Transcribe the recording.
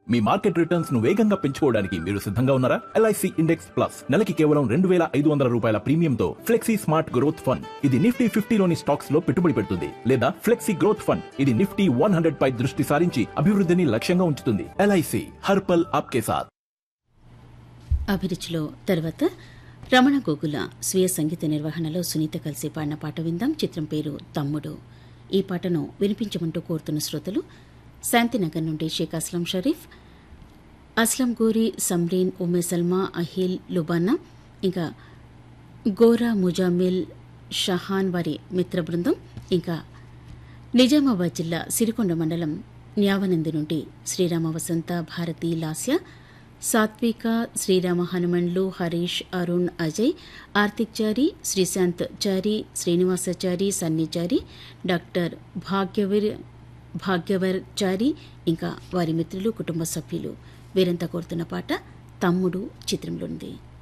మీ market returns ను వేగంగా పెంచుకోవడానికి మీరు సిద్ధంగా ఉన్నారా ఎల్ఐసి ఇండెక్స్ ప్లస్ నెలకి కేవలం రెండు వేల ఐదు వందల రూపాయల ప్రీమియంతో ఫ్లెక్సీ స్మార్ట్ గ్రోత్ ఫండ్ ఇది నిఫ్టీ ఫిఫ్టీలోని స్టాక్స్ లో పెట్టుబడి పెడుతుంది లేదా ఫ్లెక్సీ గ్రోత్ ఫండ్ ఇది నిఫ్టీ వన్ హండ్రెడ్ పై దృష్టి సారించి అభివృద్ధిని లక్ష్యంగా ఉంచుతుంది ఎల్ఐసి హర్పల్ ఆప్కే సాథ్ అభిరుచిలో తర్వాత రమణ గోగుల స్వీయ సంగీత నిర్వహణలో సునీత కలిసి పాడిన పాట విందాం చిత్రం పేరు తమ్ముడు ఈ పాటను వినిపించమంటూ కోరుతున్న శ్రోతలు శాంతినగర్ నుండి షేక్ అస్లం షరీఫ్ అస్లం గోరి సమ్రీన్ ఉమే సల్మా అహిల్ లుబానా ఇంకా గోరా ముజామిల్ షహాన్ వారి మిత్ర బృందం ఇంకా నిజామాబాద్ జిల్లా సిరికొండ మండలం న్యావనంది నుండి శ్రీరామ వసంత భారతి లాస్య సాత్విక శ్రీరామ హనుమండ్లు హరీష్ అరుణ్ అజయ్ ఆర్తిక్ చారి శ్రీశాంత్ చారి శ్రీనివాసాచారి సన్నిచారి డాక్టర్ భాగ్యవీర్ భాగ్యవర్ చారి ఇంకా వారి మిత్రులు కుటుంబ సభ్యులు వీరంతా కోరుతున్న పాట తమ్ముడు చిత్రంలోనిది